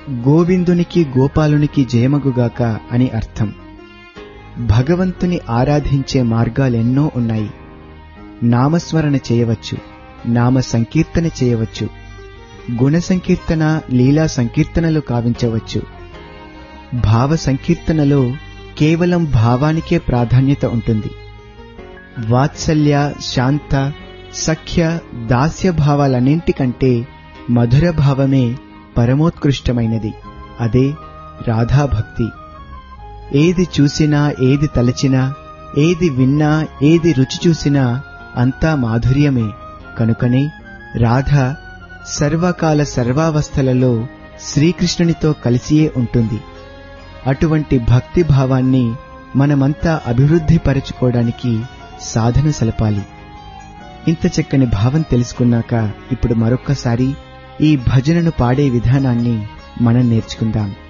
గోవిందునికి గోపాలునికి జయమగుగాక అని అర్థం భగవంతుని ఆరాధించే మార్గాలెన్నో ఉన్నాయి నామస్మరణ చేయవచ్చు నామ సంకీర్తన చేయవచ్చు గుణ సంకీర్తన లీలా సంకీర్తనలు కావించవచ్చు భావ సంకీర్తనలో కేవలం భావానికే ప్రాధాన్యత ఉంటుంది వాత్సల్య శాంత సఖ్య దాస్య భావాలన్నింటికంటే మధుర భావమే పరమోత్కృష్టమైనది అదే రాధాభక్తి ఏది చూసినా ఏది తలచినా ఏది విన్నా ఏది రుచి చూసినా అంతా మాధుర్యమే కనుకనే రాధ సర్వకాల సర్వావస్థలలో శ్రీకృష్ణునితో కలిసియే ఉంటుంది అటువంటి భక్తి భావాన్ని మనమంతా అభివృద్ధి పరచుకోవడానికి సాధన సలపాలి ఇంత చక్కని భావం తెలుసుకున్నాక ఇప్పుడు మరొక్కసారి ఈ భజనను పాడే విధానాన్ని మనం నేర్చుకుందాం